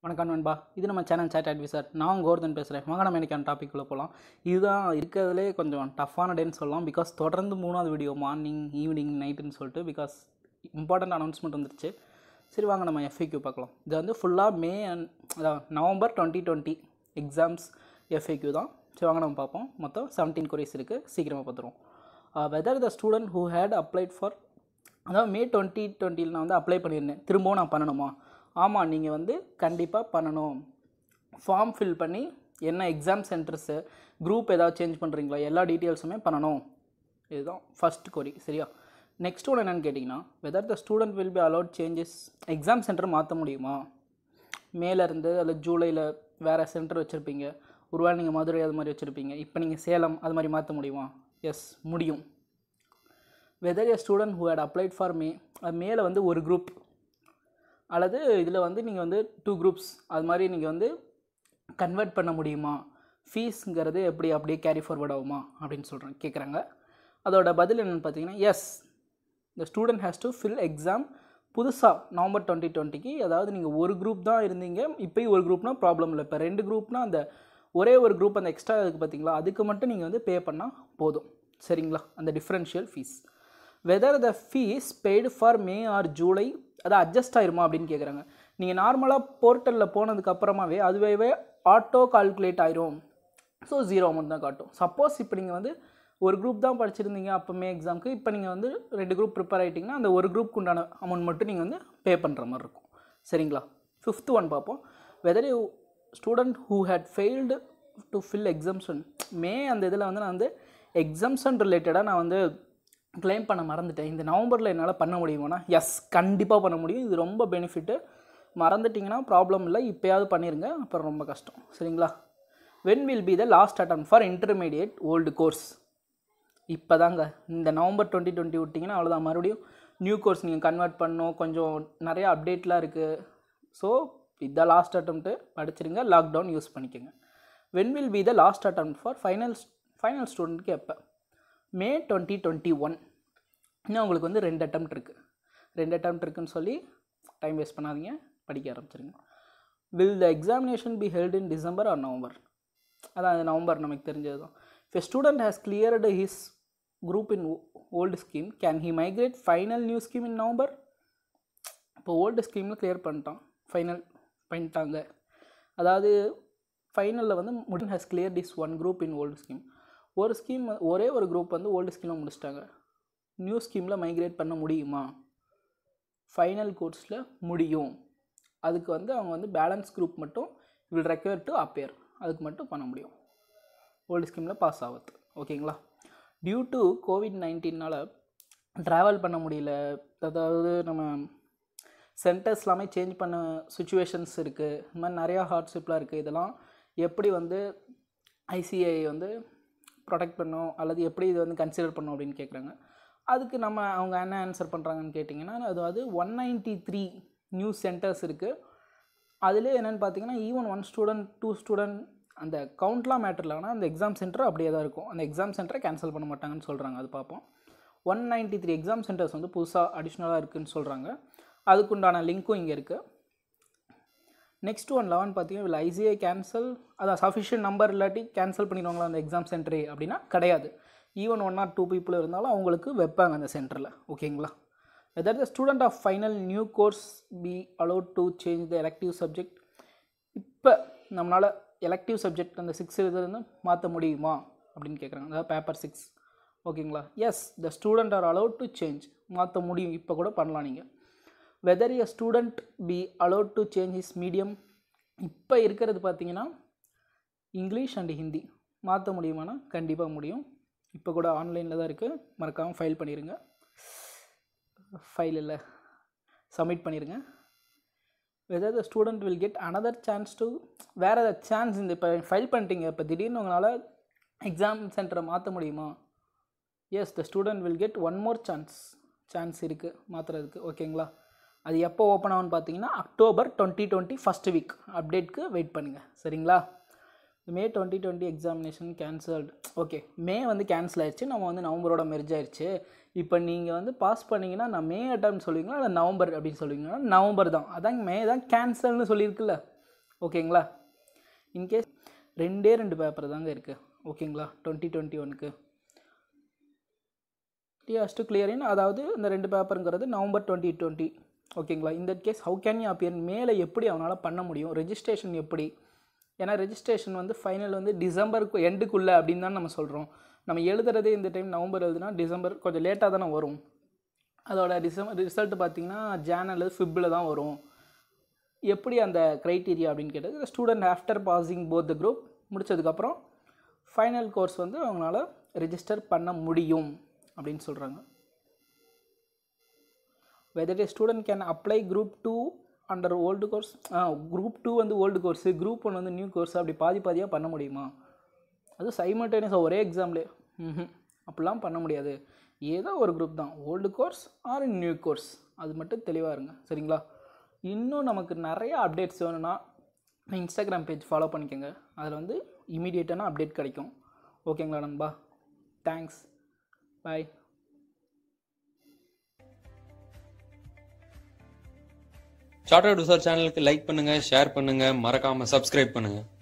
வணக்கம் நண்பா இது நம்ம சேனல் சேட் அட்வைசர் நான் கோர்தன் பேசுகிறேன் வாங்க நம்ம எனக்கான டாப்பிக்குள்ளே போகலாம் இதுதான் இருக்கிறதுலே கொஞ்சம் டஃப்பான டேன்னு சொல்லலாம் பிகாஸ் தொடர்ந்து மூணாவது வீடியோ மார்னிங் ஈவினிங் நைட்டுன்னு சொல்லிட்டு பிகாஸ் இம்பார்ட்டண்ட் அனௌன்ஸ்மெண்ட் வந்துருச்சு சரி வாங்க நம்ம எஃப்ஏக்யூ பார்க்கலாம் இது வந்து ஃபுல்லாக மே அண்ட் அதான் November twenty twenty exams FAQ தான் சரி வாங்க நம்ம பார்ப்போம் மொத்தம் செவன்டீன் கொரிஸ் இருக்குது சீக்கிரமாக பார்த்துருவோம் whether the student who had applied for அதாவது மே டுவெண்ட்டி டுவெண்ட்டியில் நான் வந்து அப்ளை பண்ணியிருந்தேன் திரும்பவும் நான் பண்ணணுமா ஆமாம் நீங்கள் வந்து கண்டிப்பாக பண்ணணும் ஃபார்ம் ஃபில் பண்ணி என்ன எக்ஸாம் சென்டர்ஸு குரூப் ஏதாவது சேஞ்ச் பண்ணுறீங்களா எல்லா டீட்டெயில்ஸுமே பண்ணணும் இதுதான் ஃபர்ஸ்ட் கொரி சரியா நெக்ஸ்ட் ஒன்று என்னென்னு கேட்டிங்கன்னா whether the student will be allowed changes exam centre மாற்ற முடியுமா மேலேருந்து அதில் ஜூலையில் வேறு சென்டர் வச்சுருப்பீங்க ஒருவேளை நீங்கள் மதுரை அது மாதிரி வச்சுருப்பீங்க இப்போ நீங்கள் சேலம் அது மாதிரி மாற்ற முடியுமா எஸ் முடியும் whether a student who had applied for May அது மேலே வந்து ஒரு குரூப் அல்லது இதில் வந்து நீங்கள் வந்து டூ குரூப்ஸ் அது மாதிரி நீங்கள் வந்து கன்வெர்ட் பண்ண முடியுமா ஃபீஸுங்கிறது எப்படி அப்படியே கேரி ஃபார்வர்ட் ஆகுமா அப்படின்னு சொல்கிறேன் கேட்குறாங்க அதோட பதில் என்னென்னு பார்த்தீங்கன்னா yes the student has to fill exam புதுசாக நவம்பர் டுவெண்ட்டி டுவெண்ட்டிக்கு அதாவது நீங்கள் ஒரு குரூப் தான் இருந்தீங்க இப்போயும் ஒரு குரூப்னா ப்ராப்ளம் இல்லை இப்போ ரெண்டு குரூப்னா அந்த ஒரே ஒரு குரூப் அந்த எக்ஸ்ட்ரா இருக்குது பார்த்தீங்களா அதுக்கு மட்டும் நீங்கள் வந்து பே பண்ணால் போதும் சரிங்களா அந்த differential fees whether the fees paid for May or July அது அட்ஜஸ்ட் ஆயிருமா அப்படின்னு கேட்குறாங்க நீங்கள் நார்மலாக போர்ட்டலில் போனதுக்கு அப்புறமாவே அதுவே ஆட்டோ கால்குலேட் ஆயிரும் ஸோ ஜீரோ அமௌண்ட் தான் காட்டும் சப்போஸ் இப்போ நீங்கள் வந்து ஒரு குரூப் தான் படிச்சிருந்தீங்க அப்போ மே எக்ஸாமுக்கு இப்போ நீங்கள் வந்து ரெண்டு குரூப் ப்ரிப்பேர் ஆகிட்டிங்கன்னா அந்த ஒரு குரூப்க்கு உண்டான அமௌண்ட் மட்டும் நீங்கள் வந்து பே பண்ணுற மாதிரி இருக்கும் சரிங்களா ஃபிஃப்த் ஒன் பார்ப்போம் whether you student who had failed to fill exemption may அந்த இதில் வந்து நான் வந்து எக்ஸம்ஷன் ரிலேட்டடாக நான் வந்து க்ளைம் பண்ண மறந்துட்டேன் இந்த நவம்பரில் என்னால் பண்ண முடியுமானா எஸ் கண்டிப்பாக பண்ண முடியும் இது ரொம்ப பெனிஃபிட்டு மறந்துட்டிங்கன்னா ப்ராப்ளம் இல்லை இப்போயாவது பண்ணிடுங்க அப்புறம் ரொம்ப கஷ்டம் சரிங்களா when will be the last attempt for intermediate old course இப்போ தாங்க இந்த நவம்பர் டுவெண்ட்டி டுவெண்ட்டி விட்டிங்கன்னா அவ்வளோதான் மறுபடியும் நியூ கோர்ஸ் நீங்கள் கன்வெர்ட் பண்ணணும் கொஞ்சம் நிறைய அப்டேட்லாம் இருக்குது ஸோ இதான் லாஸ்ட் அட்டம்ப்ட்டு படிச்சிருங்க லாக்டவுன் யூஸ் பண்ணிக்கோங்க when will be the last attempt for final final ஸ்டூடெண்ட்க்கு எப்போ மே டுவெண்ட்டி டுவெண்ட்டி ஒன் இன்னும் உங்களுக்கு வந்து ரெண்டு அட்டம்ப்ட் இருக்குது ரெண்டு அட்டம்ப்ட் இருக்குன்னு சொல்லி டைம் வேஸ்ட் பண்ணாதீங்க படிக்க ஆரம்பிச்சிருங்க will the examination be held in December or November அதான் அது நவம்பர் நமக்கு தெரிஞ்சது தான் if a student has cleared his group in o- old scheme can he migrate final new scheme in november இப்போ old ஸ்கீமில் கிளியர் பண்ணிட்டான் final பண்ணிட்டாங்க அதாவது ஃபைனலில் வந்து முடின் has clear this one group in old scheme ஒரு ஸ்கீம் ஒரே ஒரு குரூப் வந்து ஓல்டு ஸ்கீமில் முடிச்சிட்டாங்க நியூ ஸ்கீமில் மைக்ரேட் பண்ண முடியுமா ஃபைனல் கோர்ஸில் முடியும் அதுக்கு வந்து அவங்க வந்து பேலன்ஸ் குரூப் மட்டும் வில் ரெக்வயர் டு அப்பேர் அதுக்கு மட்டும் பண்ண முடியும் ஓல்டு ஸ்கீமில் பாஸ் ஆகுது ஓகேங்களா டியூ டு கோவிட் நைன்டீனால் ட்ராவல் பண்ண முடியல அதாவது நம்ம சென்டர்ஸ் எல்லாமே சேஞ்ச் பண்ண சுச்சுவேஷன்ஸ் இருக்குது இந்த மாதிரி நிறையா ஹார்ட்ஷிப்லாம் இருக்குது இதெல்லாம் எப்படி வந்து ஐசிஐ வந்து ப்ரொடெக்ட் பண்ணும் அல்லது எப்படி இது வந்து கன்சிடர் பண்ணும் அப்படின்னு கேட்குறாங்க அதுக்கு நம்ம அவங்க என்ன ஆன்சர் பண்ணுறாங்கன்னு கேட்டிங்கன்னா அது வந்து one ninety three new centres இருக்குது அதிலே என்னென்னு பார்த்தீங்கன்னா even one student two student அந்த கவுண்ட்லாம் மேட்டர் இல்லை ஆனால் அந்த எக்ஸாம் சென்டர் அப்படியே தான் இருக்கும் அந்த எக்ஸாம் சென்டரை கேன்சல் பண்ண மாட்டாங்கன்னு சொல்கிறாங்க அது பார்ப்போம் one ninety three exam centres வந்து புதுசாக அடிஷ்னலாக இருக்குதுன்னு சொல்கிறாங்க அதுக்குண்டான லிங்க்கும் இங்கே இருக்குது நெக்ஸ்ட் ஒன் லெவன் பார்த்தீங்கன்னா will ஐசிஐ கேன்சல் அதான் சஃபிஷியன்ட் நம்பர் இல்லாட்டி கேன்சல் பண்ணிடுவாங்களா அந்த எக்ஸாம் சென்டரே அப்படின்னா கிடையாது even one or two people இருந்தாலும் அவங்களுக்கு வைப்பாங்க அந்த சென்டரில் ஓகேங்களா whether the student of final new course be allowed to change the elective subject இப்போ நம்மளால் எலக்டிவ் சப்ஜெக்ட் அந்த சிக்ஸ் இதுலேருந்து மாற்ற முடியுமா அப்படின்னு கேட்குறாங்க அதாவது பேப்பர் சிக்ஸ் ஓகேங்களா yes the student are allowed to change மாற்ற முடியும் இப்போ கூட பண்ணலாம் நீங்கள் whether a student be allowed to change is medium இப்போ இருக்கிறது பார்த்தீங்கன்னா இங்கிலீஷ் அண்ட் ஹிந்தி மாற்ற முடியுமானா கண்டிப்பாக முடியும் இப்போ கூட ஆன்லைனில் தான் இருக்குது மறக்காமல் ஃபைல் பண்ணிடுங்க ஃபைல் இல்லை சப்மிட் பண்ணிடுங்க whether the student will get another chance to வேறு ஏதாவது சான்ஸ் இந்த இப்போ ஃபைல் பண்ணிட்டீங்க இப்போ திடீர்னு உங்களால் எக்ஸாம் சென்டரை மாற்ற முடியுமா yes the student will get one more chance chance இருக்குது மாற்றுறதுக்கு ஓகேங்களா அது எப்போ ஓப்பன் ஆகும்னு பார்த்தீங்கன்னா October twenty twenty first week அப்டேட்க்கு வெயிட் பண்ணுங்கள் சரிங்களா May twenty twenty examination cancelled okay May வந்து கேன்சல் ஆயிடுச்சு நம்ம வந்து நவம்பரோட மெர்ஜ் ஆயிடுச்சு இப்போ நீங்கள் வந்து பாஸ் பண்ணீங்கன்னா நான் மே அட்டம் சொல்லுவீங்களா இல்லை நவம்பர் அப்படின்னு சொல்லுவீங்கன்னா நவம்பர் தான் அதான் மே தான் கேன்சல்னு சொல்லியிருக்குல்ல ஓகேங்களா இன்கேஸ் ரெண்டே ரெண்டு பேப்பர் தாங்க இருக்குது ஓகேங்களா டுவெண்ட்டி டுவெண்ட்டி ஒனுக்கு டி ஹஸ் டு கிளியர் இன் அதாவது இந்த ரெண்டு பேப்பருங்கிறது நவம்பர் டுவெண்ட்டி டுவெண்ட்டி ஓகேங்களா இந்த case how can you appear மேலே எப்படி அவனால் பண்ண முடியும் ரெஜிஸ்ட்ரேஷன் எப்படி ஏன்னா ரெஜிஸ்ட்ரேஷன் வந்து ஃபைனல் வந்து டிசம்பருக்கு எண்டுக்குள்ளே அப்படின்னு தான் நம்ம சொல்கிறோம் நம்ம எழுதுறதே இந்த டைம் நவம்பர் எழுதுனா டிசம்பர் கொஞ்சம் லேட்டாக தானே வரும் அதோட டிசம்பர் ரிசல்ட் பார்த்திங்கன்னா ஜான் அல்லது ஃபிப்பில் தான் வரும் எப்படி அந்த க்ரைட்டீரியா அப்படின்னு கேட்டது student after passing both the group முடித்ததுக்கப்புறம் ஃபைனல் கோர்ஸ் வந்து அவங்களால ரெஜிஸ்டர் பண்ண முடியும் அப்படின்னு சொல்கிறாங்க whether a student can apply group two under old course group two வந்து ஓல்டு கோர்ஸு குரூப் ஒன் வந்து நியூ கோர்ஸ் அப்படி பாதி பாதியாக பண்ண முடியுமா அது சைமல்டேனியஸாக ஒரே எக்ஸாம்லே ம் அப்படிலாம் பண்ண முடியாது ஏதோ ஒரு குரூப் தான் old course or new course அது மட்டும் தெளிவாக இருங்க சரிங்களா இன்னும் நமக்கு நிறைய அப்டேட்ஸ் வேணும்னா இன்ஸ்டாகிராம் பேஜ் ஃபாலோ பண்ணிக்கோங்க அதில் வந்து இமீடியட்டான அப்டேட் கிடைக்கும் ஓகேங்களா நண்பா thanks bye short out research சேனலுக்கு லைக் பண்ணுங்க ஷேர் பண்ணுங்க மறக்காம சப்ஸ்கிரைப் பண்ணுங்க